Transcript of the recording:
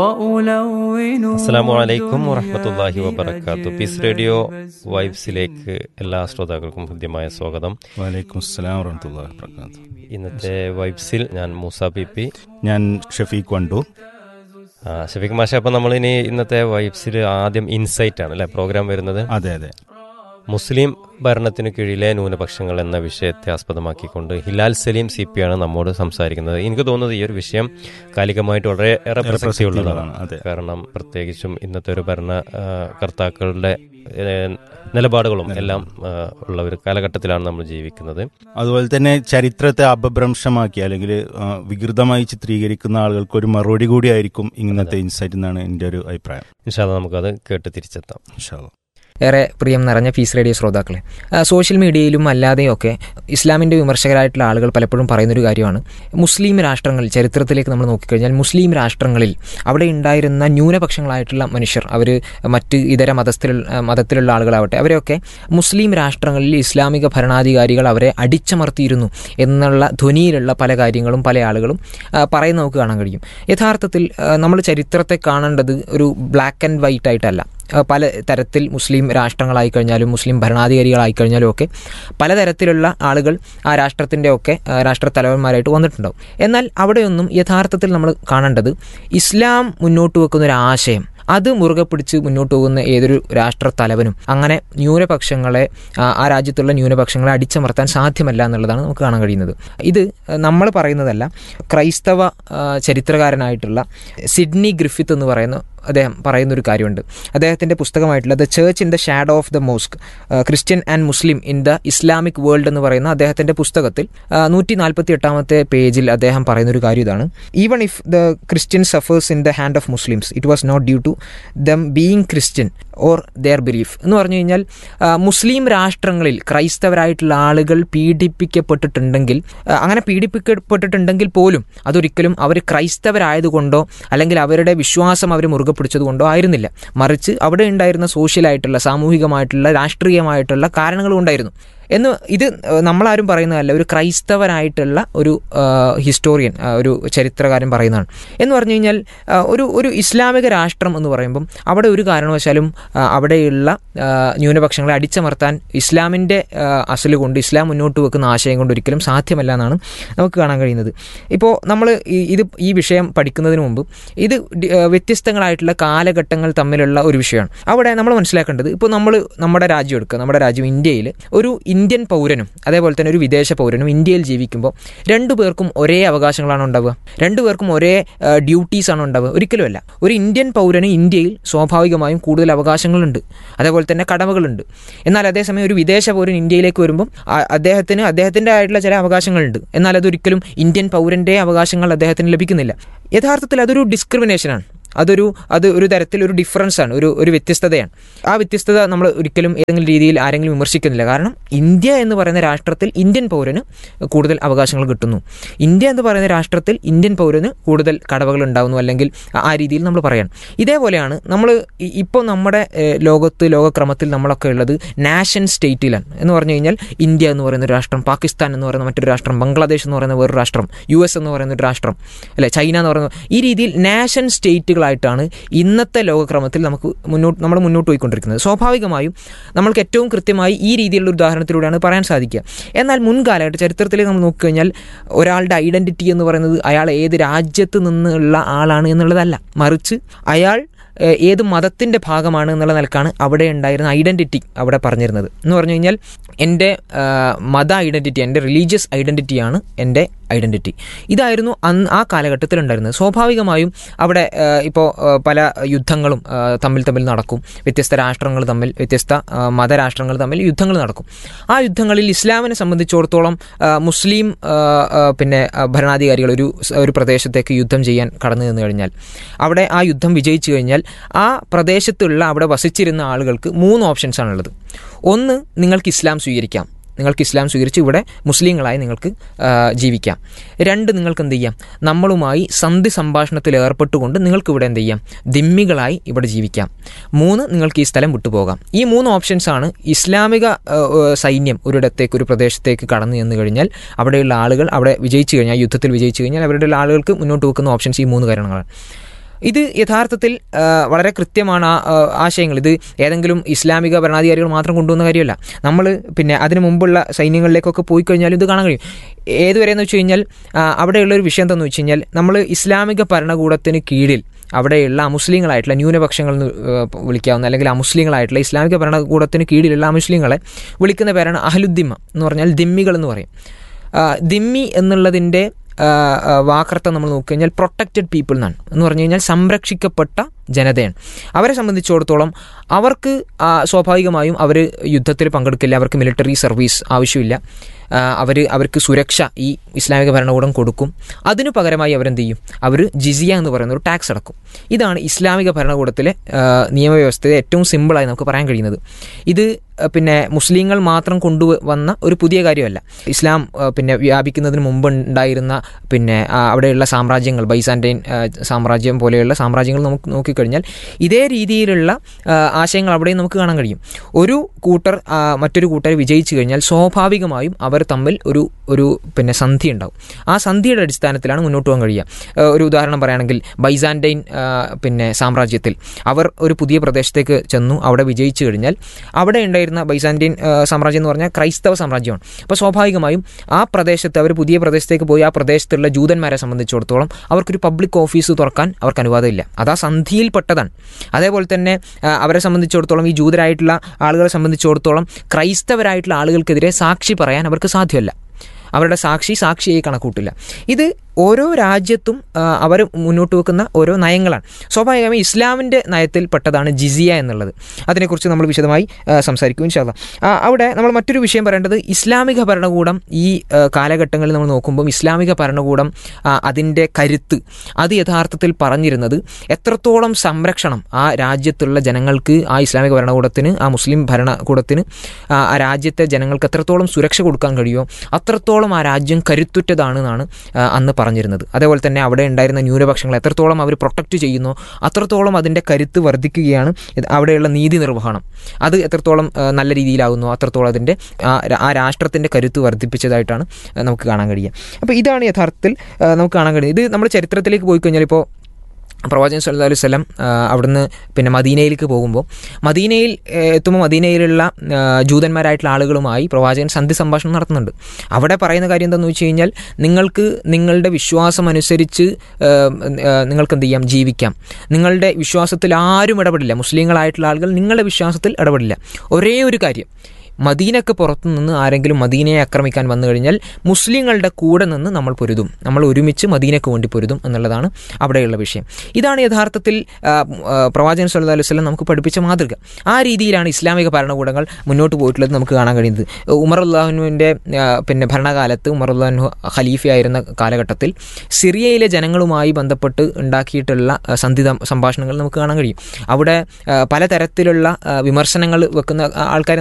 അസ്സാമു അലൈക്കും വറഹമത്തല്ലാഹി വബർക്കാത്തു പീസ് റേഡിയോ വൈബ്സിലേക്ക് എല്ലാ ശ്രോതാക്കൾക്കും ഹൃദ്യമായ സ്വാഗതം വലൈക്കും അസ്സലാം വറഹമത്തുള്ളാഹി വബറകാതുഹു ഇന്നത്തെ വൈബ്സിൽ ഞാൻ മൂസ പി പി ഞാൻ ഷഫീഖ് വണ്ടൂർ ആ, ഷഫീഖ് മാഷ അപ്പം നമ്മളിനി ഇന്നത്തെ വൈബ്സിൽ ആദ്യം ഇൻസൈറ്റ് ആണ് അല്ലെ പ്രോഗ്രാം വരുന്നത് അതെ അതെ മുസ്ലിം ഭരണത്തിനു കീഴിലെ ന്യൂനപക്ഷങ്ങൾ എന്ന വിഷയത്തെ ആസ്പദമാക്കിക്കൊണ്ട് ഹിലാൽ സലീം സി പി ആണ് നമ്മോട് സംസാരിക്കുന്നത് എനിക്ക് തോന്നുന്നത് ഈ ഒരു വിഷയം കാലികമായിട്ട് വളരെ ഏറെ പ്രസക്തിയുള്ളതാണ് പ്രസക്തിയുള്ളതാണ്, അതെ. കാരണം പ്രത്യേകിച്ചും ഇന്നത്തെ ഒരു ഭരണ ആ, കർത്താക്കളുടെ ഏ, നിലപാടുകളും എല്ലാം ആ, ഉള്ള ഒരു കാലഘട്ടത്തിലാണ് നമ്മൾ ജീവിക്കുന്നത് അതുപോലെ തന്നെ ചരിത്രത്തെ അപഭ്രംശമാക്കി അല്ലെങ്കിൽ ആ, വികൃതമായി ചിത്രീകരിക്കുന്ന ആളുകൾക്ക് ഒരു മറുപടി കൂടിയായിരിക്കും ഇന്നത്തെ ഇൻസൈറ്റ് എന്നാണ് എൻ്റെ ഒരു അഭിപ്രായം ഇൻഷാല്ല നമുക്കത് കേട്ട് തിരിച്ചെത്താം ഇൻഷാ അല്ലാ. ഏറെ പ്രിയം നിറഞ്ഞ പീസ് റേഡിയോ ശ്രോതാക്കളെ ആ, സോഷ്യൽ മീഡിയയിലും അല്ലാതെയൊക്കെ ഇസ്ലാമിൻ്റെ വിമർശകരായിട്ടുള്ള ആളുകൾ പലപ്പോഴും പറയുന്നൊരു കാര്യമാണ് മുസ്ലിം രാഷ്ട്രങ്ങളിൽ ചരിത്രത്തിലേക്ക് നമ്മൾ നോക്കിക്കഴിഞ്ഞാൽ മുസ്ലിം രാഷ്ട്രങ്ങളിൽ അവിടെ ഉണ്ടായിരുന്ന ന്യൂനപക്ഷങ്ങളായിട്ടുള്ള മനുഷ്യർ അവർ മറ്റ് ഇതര മതത്തിലുള്ള മതത്തിലുള്ള ആളുകളാവട്ടെ അവരെയൊക്കെ മുസ്ലിം രാഷ്ട്രങ്ങളിൽ ഇസ്ലാമിക ഭരണാധികാരികൾ അവരെ അടിച്ചമർത്തിയിരുന്നു എന്നുള്ള ധ്വനിയിലുള്ള പല കാര്യങ്ങളും പല ആളുകളും ആ, പറയുന്നത് നമുക്ക് കാണാൻ കഴിയും യഥാർത്ഥത്തിൽ നമ്മൾ ചരിത്രത്തെ കാണേണ്ടത് ഒരു ബ്ലാക്ക് ആൻഡ് വൈറ്റ് ആയിട്ടല്ല ആ, പല തരത്തിൽ മുസ്ലിം രാഷ്ട്രങ്ങളായി കഴിഞ്ഞാലും മുസ്ലിം ഭരണാധികാരികളായി കഴിഞ്ഞാലും ഒക്കെ പലതരത്തിലുള്ള ആളുകൾ ആ രാഷ്ട്രത്തിൻ്റെ ഒക്കെ ആ, രാഷ്ട്ര തലവന്മാരായിട്ട് വന്നിട്ടുണ്ടാവും എന്നാൽ അവിടെയൊന്നും യഥാർത്ഥത്തിൽ നമ്മൾ കാണേണ്ടത് ഇസ്ലാം മുന്നോട്ട് വെക്കുന്ന ഒരു ആശയം അത് മുറുകെ പിടിച്ച് മുന്നോട്ട് പോകുന്ന ഏതൊരു രാഷ്ട്ര തലവനും അങ്ങനെ ന്യൂനപക്ഷങ്ങളെ ആ, ആ രാജ്യത്തുള്ള ന്യൂനപക്ഷങ്ങളെ അടിച്ചമർത്താൻ സാധ്യമല്ല എന്നുള്ളതാണ് നമുക്ക് കാണാൻ കഴിയുന്നത് ഇത് നമ്മൾ പറയുന്നതല്ല ക്രൈസ്തവ ആ, ചരിത്രകാരനായിട്ടുള്ള സിഡ്നി ഗ്രിഫിത്ത് എന്ന് പറയുന്ന അദ്ദേഹം പറയുന്ന ഒരു കാര്യമുണ്ട് അദ്ദേഹത്തിൻ്റെ പുസ്തകമായിട്ടുള്ള the church in the shadow of the mosque Christian and Muslim in the Islamic world എന്ന് പറയുന്ന അദ്ദേഹത്തിൻ്റെ പുസ്തകത്തിൽ നൂറ്റി നാൽപ്പത്തി എട്ടാമത്തെ പേജിൽ അദ്ദേഹം പറയുന്ന ഒരു കാര്യം ഇതാണ് even if the Christian suffers in the hand of Muslims it was not due to them being Christian or their belief എന്ന് പറഞ്ഞു കഴിഞ്ഞാൽ ആ, മുസ്ലിം രാഷ്ട്രങ്ങളിൽ ക്രൈസ്തവരായിട്ടുള്ള ആളുകൾ പീഡിപ്പിക്കപ്പെട്ടിട്ടുണ്ടെങ്കിൽ ആ, അങ്ങനെ പീഡിപ്പിക്കപ്പെട്ടിട്ടുണ്ടെങ്കിൽ പോലും അതൊരിക്കലും അവർ ക്രൈസ്തവരായതുകൊണ്ടോ അല്ലെങ്കിൽ അവരുടെ വിശ്വാസം അവർ മുറുകെ പിടിച്ചതുകൊണ്ടോ ആയിരുന്നില്ല മറിച്ച് അവിടെ ഉണ്ടായിരുന്ന സോഷ്യലായിട്ടുള്ള സാമൂഹികമായിട്ടുള്ള രാഷ്ട്രീയമായിട്ടുള്ള കാരണങ്ങളും ഉണ്ടായിരുന്നു എന്ന് ഇത് ഏഹ്, നമ്മളാരും പറയുന്നതല്ല ഒരു ക്രൈസ്തവനായിട്ടുള്ള ഒരു ഏഹ്, ഹിസ്റ്റോറിയൻ ഏഹ്, ഒരു ചരിത്രകാരൻ പറയുന്നതാണ് എന്ന് പറഞ്ഞു കഴിഞ്ഞാൽ ഏഹ്, ഒരു ഒരു ഇസ്ലാമിക രാഷ്ട്രം എന്ന് പറയുമ്പം അവിടെ ഒരു കാരണവശാലും ഏഹ്, അവിടെയുള്ള ഏഹ്, ന്യൂനപക്ഷങ്ങളെ അടിച്ചമർത്താൻ ഇസ്ലാമിൻ്റെ അസല് കൊണ്ട് ഇസ്ലാം മുന്നോട്ട് വെക്കുന്ന ആശയം കൊണ്ട് ഒരിക്കലും സാധ്യമല്ല എന്നാണ് നമുക്ക് കാണാൻ കഴിയുന്നത് ഇപ്പോൾ നമ്മൾ ഇത് ഈ വിഷയം പഠിക്കുന്നതിന് മുമ്പ് ഇത് ഡി- ഏഹ്, വ്യത്യസ്തങ്ങളായിട്ടുള്ള കാലഘട്ടങ്ങൾ തമ്മിലുള്ള ഒരു വിഷയമാണ് അവിടെ നമ്മൾ മനസ്സിലാക്കേണ്ടത് ഇപ്പോൾ നമ്മൾ നമ്മുടെ രാജ്യം എടുക്കുക നമ്മുടെ രാജ്യം ഇന്ത്യയിൽ ഒരു ഇന്ത്യൻ പൗരനും അതേപോലെ തന്നെ ഒരു വിദേശ പൗരനും ഇന്ത്യയിൽ ജീവിക്കുമ്പോൾ രണ്ടു പേർക്കും ഒരേ അവകാശങ്ങളാണ് ഉണ്ടാവുക രണ്ടു പേർക്കും ഒരേ ഡ്യൂട്ടീസ് ആണ് ഉണ്ടാവുക ഒരിക്കലുമല്ല ഒരു ഇന്ത്യൻ പൗരന് ഇന്ത്യയിൽ സ്വാഭാവികമായും കൂടുതൽ അവകാശങ്ങളുണ്ട് അതേപോലെ തന്നെ കടമകളുണ്ട് എന്നാൽ അതേസമയം ഒരു വിദേശ പൗരൻ ഇന്ത്യയിലേക്ക് വരുമ്പോൾ ആ- അദ്ദേഹത്തിന് അദ്ദേഹത്തിൻ്റെ ആയിട്ടുള്ള ചില അവകാശങ്ങളുണ്ട് എന്നാൽ അതൊരിക്കലും ഇന്ത്യൻ പൗരൻ്റെ അവകാശങ്ങൾ അദ്ദേഹത്തിന് ലഭിക്കുന്നില്ല യഥാർത്ഥത്തിൽ അതൊരു ഡിസ്ക്രിമിനേഷനാണ് അതൊരു അത് ഒരു തരത്തിൽ ഒരു ഡിഫറൻസ് ആണ് ഒരു ഒരു വ്യത്യസ്തതയാണ് ആ വ്യത്യസ്തത നമ്മൾ ഒരിക്കലും ഏതെങ്കിലും രീതിയിൽ ആരെങ്കിലും വിമർശിക്കുന്നില്ല കാരണം ഇന്ത്യ എന്ന് പറയുന്ന രാഷ്ട്രത്തിൽ ഇന്ത്യൻ പൗരന് കൂടുതൽ അവകാശങ്ങൾ കിട്ടുന്നു ഇന്ത്യ എന്ന് പറയുന്ന രാഷ്ട്രത്തിൽ ഇന്ത്യൻ പൗരന് കൂടുതൽ കടവകൾ ഉണ്ടാകുന്നു അല്ലെങ്കിൽ ആ- ആ രീതിയിൽ നമ്മൾ പറയാൻ ഇതേപോലെയാണ് നമ്മൾ ഇപ്പോൾ നമ്മുടെ ഏഹ്, ലോകത്ത് ലോകക്രമത്തിൽ നമ്മളൊക്കെ ഉള്ളത് നാഷൻ സ്റ്റേറ്റിലാണ് എന്ന് പറഞ്ഞു കഴിഞ്ഞാൽ ഇന്ത്യ എന്ന് പറയുന്ന ഒരു രാഷ്ട്രം പാകിസ്ഥാൻ എന്ന് പറയുന്ന മറ്റൊരു രാഷ്ട്രം ബംഗ്ലാദേശ് എന്ന് പറയുന്ന വേറൊരു രാഷ്ട്രം യു എസ് എന്ന് പറയുന്ന ഒരു രാഷ്ട്രം അല്ലെ ചൈന എന്ന് പറയുന്ന ഈ രീതിയിൽ നാഷൻ സ്റ്റേറ്റുകളായിട്ടാണ് ഇന്നത്തെ ലോകക്രമത്തിൽ നമുക്ക് മുന്നോട്ട് നമ്മൾ മുന്നോട്ട് പോയിക്കൊണ്ടിരിക്കുന്നത് സ്വാഭാവികമായും നമ്മൾക്ക് ഏറ്റവും കൃത്യമായി ഈ രീതിയിലുള്ള ഒരു ഉദാഹരണത്തിലൂടെയാണ് പറയാൻ സാധിക്കുക എന്നാൽ മുൻകാലഘട്ട ചരിത്രത്തിലേക്ക് നമ്മൾ നോക്കിക്കഴിഞ്ഞാൽ ഒരാളുടെ ഐഡൻറ്റിറ്റി എന്ന് പറയുന്നത് അയാൾ ഏത് രാജ്യത്ത് നിന്നുള്ള ആളാണ് എന്നുള്ളതല്ല മറിച്ച് അയാൾ ഏഹ്, ഏത് മതത്തിൻ്റെ ഭാഗമാണ് എന്നുള്ള നിലക്കാണ് അവിടെ ഉണ്ടായിരുന്ന ഐഡൻറ്റിറ്റി അവിടെ പറഞ്ഞിരുന്നത് എന്ന് പറഞ്ഞു കഴിഞ്ഞാൽ എൻ്റെ ആഹ്, മത ഐഡൻറ്റിറ്റി എൻ്റെ റിലീജിയസ് ഐഡൻറ്റിറ്റിയാണ് എൻ്റെ ഐഡൻറ്റിറ്റി ഇതായിരുന്നു അന്ന് ആ കാലഘട്ടത്തിൽ ഉണ്ടായിരുന്നത് സ്വാഭാവികമായും അവിടെ ഇപ്പോൾ പല യുദ്ധങ്ങളും ആ, തമ്മിൽ തമ്മിൽ നടക്കും വ്യത്യസ്ത രാഷ്ട്രങ്ങൾ തമ്മിൽ വ്യത്യസ്ത ആ, മതരാഷ്ട്രങ്ങൾ തമ്മിൽ യുദ്ധങ്ങൾ നടക്കും ആ യുദ്ധങ്ങളിൽ ഇസ്ലാമിനെ സംബന്ധിച്ചിടത്തോളം ആ, മുസ്ലിം ആ, ആ, പിന്നെ ആ, ഭരണാധികാരികൾ ഒരു സ് ഒരു പ്രദേശത്തേക്ക് യുദ്ധം ചെയ്യാൻ കടന്നു നിന്ന് കഴിഞ്ഞാൽ അവിടെ ആ യുദ്ധം വിജയിച്ചു കഴിഞ്ഞാൽ ആ പ്രദേശത്തുള്ള അവിടെ വസിച്ചിരുന്ന ആളുകൾക്ക് മൂന്ന് ഓപ്ഷൻസ് ആണുള്ളത് ഒന്ന് നിങ്ങൾക്ക് ഇസ്ലാം സ്വീകരിക്കാം നിങ്ങൾക്ക് ഇസ്ലാം സ്വീകരിച്ച് ഇവിടെ മുസ്ലിങ്ങളായി നിങ്ങൾക്ക് ആ, ജീവിക്കാം രണ്ട് നിങ്ങൾക്ക് എന്ത് ചെയ്യാം നമ്മളുമായി സന്ധി സംഭാഷണത്തിൽ ഏർപ്പെട്ടുകൊണ്ട് നിങ്ങൾക്ക് ഇവിടെ എന്ത് ചെയ്യാം ദിമ്മികളായി ഇവിടെ ജീവിക്കാം മൂന്ന് നിങ്ങൾക്ക് ഈ സ്ഥലം വിട്ടുപോകാം ഈ മൂന്ന് ഓപ്ഷൻസ് ആണ് ഇസ്ലാമിക ആ, ആ, സൈന്യം ഒരിടത്തേക്ക് ഒരു പ്രദേശത്തേക്ക് കടന്നു ചെന്ന് കഴിഞ്ഞാൽ അവിടെയുള്ള ആളുകൾ അവിടെ വിജയിച്ചു കഴിഞ്ഞാൽ യുദ്ധത്തിൽ വിജയിച്ചു കഴിഞ്ഞാൽ അവരുടെ ആളുകൾക്ക് മുന്നോട്ട് വെക്കുന്ന ഓപ്ഷൻസ് ഈ മൂന്ന് കാര്യങ്ങളാണ് ഇത് യഥാർത്ഥത്തിൽ ആ, വളരെ കൃത്യമാണ് ആ ആ, ആശയങ്ങൾ ഇത് ഏതെങ്കിലും ഇസ്ലാമിക ഭരണാധികാരികൾ മാത്രം കൊണ്ടുവന്ന കാര്യമല്ല നമ്മൾ പിന്നെ അതിനു മുമ്പുള്ള സൈന്യങ്ങളിലേക്കൊക്കെ പോയി കഴിഞ്ഞാൽ ഇത് കാണാൻ കഴിയും ഏതുവരെ എന്ന് വെച്ച് കഴിഞ്ഞാൽ ആ, അവിടെയുള്ള ഒരു വിഷയം എന്താണെന്ന് വെച്ച് കഴിഞ്ഞാൽ നമ്മൾ ഇസ്ലാമിക ഭരണകൂടത്തിന് കീഴിൽ അവിടെയുള്ള അമുസ്ലിങ്ങളായിട്ടുള്ള ന്യൂനപക്ഷങ്ങൾ എന്ന് ഏഹ്, വിളിക്കാവുന്ന അല്ലെങ്കിൽ അമുസ്ലിങ്ങളായിട്ടുള്ള ഇസ്ലാമിക ഭരണകൂടത്തിന് കീഴിലുള്ള അമുസ്ലിങ്ങളെ വിളിക്കുന്ന പേരാണ് അഹ്ലുദ്ദിമ എന്ന് പറഞ്ഞാൽ ദിമ്മികൾ എന്ന് പറയും ആ, ദിമ്മി എന്നുള്ളതിൻ്റെ ആ, ആ, വാക്കർത്ഥം നമ്മൾ നോക്കിക്കഴിഞ്ഞാൽ പ്രൊട്ടക്റ്റഡ് പീപ്പിൾ എന്നാണ് എന്ന് പറഞ്ഞു കഴിഞ്ഞാൽ സംരക്ഷിക്കപ്പെട്ട ജനതയാണ് അവരെ സംബന്ധിച്ചിടത്തോളം അവർക്ക് ആ, സ്വാഭാവികമായും അവർ യുദ്ധത്തിൽ പങ്കെടുക്കില്ല അവർക്ക് മിലിറ്ററി സർവീസ് ആവശ്യമില്ല അവർ അവർക്ക് സുരക്ഷ ഈ ഇസ്ലാമിക ഭരണകൂടം കൊടുക്കും അതിനു പകരമായി അവരെന്ത് ചെയ്യും അവർ ജിസിയ എന്ന് പറയുന്ന ഒരു ടാക്സ് അടക്കും ഇതാണ് ഇസ്ലാമിക ഭരണകൂടത്തിലെ ആ, നിയമവ്യവസ്ഥയെ ഏറ്റവും സിമ്പിളായി നമുക്ക് പറയാൻ കഴിയുന്നത് ഇത് ആ, പിന്നെ മുസ്ലിങ്ങൾ മാത്രം കൊണ്ടുവന്ന ഒരു പുതിയ കാര്യമല്ല ഇസ്ലാം ആ, പിന്നെ വ്യാപിക്കുന്നതിന് മുമ്പ് ഉണ്ടായിരുന്ന പിന്നെ ആ, അവിടെയുള്ള സാമ്രാജ്യങ്ങൾ ബൈസാൻറ്റൈൻ ആ, സാമ്രാജ്യം പോലെയുള്ള സാമ്രാജ്യങ്ങൾ നമുക്ക് നോക്കിക്കഴിഞ്ഞാൽ ഇതേ രീതിയിലുള്ള ആ, ആശയങ്ങൾ അവിടെയും നമുക്ക് കാണാൻ കഴിയും ഒരു കൂട്ടർ ആ, മറ്റൊരു കൂട്ടർ വിജയിച്ചു കഴിഞ്ഞാൽ സ്വാഭാവികമായും അവർ തമ്മിൽ ഒരു ഒരു പിന്നെ സന്ധി ഉണ്ടാവും ആ സന്ധിയുടെ അടിസ്ഥാനത്തിലാണ് മുന്നോട്ട് പോകാൻ കഴിയുക ആ, ഒരു ഉദാഹരണം പറയുകയാണെങ്കിൽ ബൈസാൻറ്റൈൻ ആ, പിന്നെ സാമ്രാജ്യത്തിൽ അവർ ഒരു പുതിയ പ്രദേശത്തേക്ക് ചെന്നു അവിടെ വിജയിച്ചു കഴിഞ്ഞാൽ അവിടെ ഉണ്ടായിരുന്ന ബൈസാൻറ്റൈൻ ആ, സാമ്രാജ്യം എന്ന് പറഞ്ഞാൽ ക്രൈസ്തവ സാമ്രാജ്യമാണ് അപ്പോൾ സ്വാഭാവികമായും ആ പ്രദേശത്ത് അവർ പുതിയ പ്രദേശത്തേക്ക് പോയി ആ പ്രദേശത്തുള്ള ജൂതന്മാരെ സംബന്ധിച്ചിടത്തോളം അവർക്കൊരു പബ്ലിക് ഓഫീസ് തുറക്കാൻ അവർക്ക് അനുവാദമില്ല അത് ആ സന്ധിയിൽപ്പെട്ടതാണ് അതേപോലെ തന്നെ ആ, അവരെ സംബന്ധിച്ചിടത്തോളം ഈ ജൂതരായിട്ടുള്ള ആളുകളെ സംബന്ധിച്ചിടത്തോളം ക്രൈസ്തവരായിട്ടുള്ള ആളുകൾക്കെതിരെ സാക്ഷി പറയാൻ അവർക്ക് സാധ്യമല്ല അവരുടെ സാക്ഷി സാക്ഷിയായി കണക്കൂട്ടില്ല ഇത് ഓരോ രാജ്യത്തും അവർ മുന്നോട്ട് വെക്കുന്ന ഓരോ നയങ്ങളാണ് സ്വാഭാവികമായും ഇസ്ലാമിൻ്റെ നയത്തിൽ പെട്ടതാണ് ജിസിയ എന്നുള്ളത് അതിനെക്കുറിച്ച് നമ്മൾ വിശദമായി ആ, സംസാരിക്കും ഇൻഷാല്ല അവിടെ നമ്മൾ മറ്റൊരു വിഷയം പറയേണ്ടത് ഇസ്ലാമിക ഭരണകൂടം ഈ ആ, കാലഘട്ടങ്ങളിൽ നമ്മൾ നോക്കുമ്പോൾ ഇസ്ലാമിക ഭരണകൂടം ആ, അതിൻ്റെ കരുത്ത് അത് യഥാർത്ഥത്തിൽ പറഞ്ഞിരുന്നത് എത്രത്തോളം സംരക്ഷണം ആ രാജ്യത്തുള്ള ജനങ്ങൾക്ക് ആ ഇസ്ലാമിക ഭരണകൂടത്തിന് ആ മുസ്ലിം ഭരണകൂടത്തിന് ആ ആ രാജ്യത്തെ ജനങ്ങൾക്ക് എത്രത്തോളം സുരക്ഷ കൊടുക്കാൻ കഴിയുമോ അത്രത്തോളം ആ രാജ്യം കരുത്തുറ്റതാണെന്നാണ് ആ, അന്ന് പറഞ്ഞിരുന്നത് അതേപോലെ തന്നെ അവിടെ ഉണ്ടായിരുന്ന ന്യൂനപക്ഷങ്ങൾ എത്രത്തോളം അവർ പ്രൊട്ടക്റ്റ് ചെയ്യുന്നോ അത്രത്തോളം അതിൻ്റെ കരുത്ത് വർദ്ധിക്കുകയാണ് ഇത് അവിടെയുള്ള നീതി നിർവഹണം അത് എത്രത്തോളം ആ, നല്ല രീതിയിലാകുന്നു അത്രത്തോളം അതിൻ്റെ ആ രാ- ആ രാഷ്ട്രത്തിൻ്റെ കരുത്ത് വർദ്ധിപ്പിച്ചതായിട്ടാണ് ആ, നമുക്ക് കാണാൻ കഴിയുക അപ്പോൾ ഇതാണ് യഥാർത്ഥത്തിൽ ആ, നമുക്ക് കാണാൻ കഴിയുന്നത് ഇത് നമ്മൾ ചരിത്രത്തിലേക്ക് പോയി കഴിഞ്ഞാൽ ഇപ്പോൾ പ്രവാചകൻ സല്ലല്ലാഹു അലൈഹി വസല്ലം ആ, അവിടുന്ന് പിന്നെ മദീനയിലേക്ക് പോകുമ്പോൾ മദീനയിൽ ഏ, എത്തുമ്പോൾ മദീനയിലുള്ള ആ, ജൂതന്മാരായിട്ടുള്ള ആളുകളുമായി പ്രവാചകൻ സന്ധി സംഭാഷണം നടത്തുന്നുണ്ട് അവിടെ പറയുന്ന കാര്യം എന്താണെന്ന് വെച്ച് കഴിഞ്ഞാൽ നിങ്ങൾക്ക് നിങ്ങളുടെ വിശ്വാസം അനുസരിച്ച് ആ, ആ, നിങ്ങൾക്ക് എന്ത് ചെയ്യാം ജീവിക്കാം നിങ്ങളുടെ വിശ്വാസത്തിൽ ആരും ഇടപെടില്ല മുസ്ലിങ്ങളായിട്ടുള്ള ആളുകൾ നിങ്ങളുടെ വിശ്വാസത്തിൽ ഇടപെടില്ല ഒരേ ഒരു കാര്യം മദീനക്ക് പുറത്തു നിന്ന് ആരെങ്കിലും മദീനയെ ആക്രമിക്കാൻ വന്നു കഴിഞ്ഞാൽ മുസ്ലിങ്ങളുടെ കൂടെ നിന്ന് നമ്മൾ പൊരുതും നമ്മൾ ഒരുമിച്ച് മദീനക്ക് വേണ്ടി പൊരുതും എന്നുള്ളതാണ് അവിടെയുള്ള വിഷയം ഇതാണ് യഥാർത്ഥത്തിൽ ആ, ആ, പ്രവാചകൻ സല്ലല്ലാഹു അലൈഹി വസല്ലം നമുക്ക് പഠിപ്പിച്ച മാതൃക ആ രീതിയിലാണ് ഇസ്ലാമിക ഭരണകൂടങ്ങൾ മുന്നോട്ട് പോയിട്ടുള്ളത് നമുക്ക് കാണാൻ കഴിയുന്നത് ഉമർ അള്ളാഹുവിൻ്റെ പിന്നെ ഭരണകാലത്ത് ഉമർ അള്ളാഹു ഖലീഫയായിരുന്ന കാലഘട്ടത്തിൽ സിറിയയിലെ ജനങ്ങളുമായി ബന്ധപ്പെട്ട് ഉണ്ടാക്കിയിട്ടുള്ള ആ, സന്ധി സം- സംഭാഷണങ്ങൾ നമുക്ക് കാണാൻ കഴിയും അവിടെ ആ, പലതരത്തിലുള്ള ആ, വിമർശനങ്ങൾ വെക്കുന്ന ആൾക്കാർ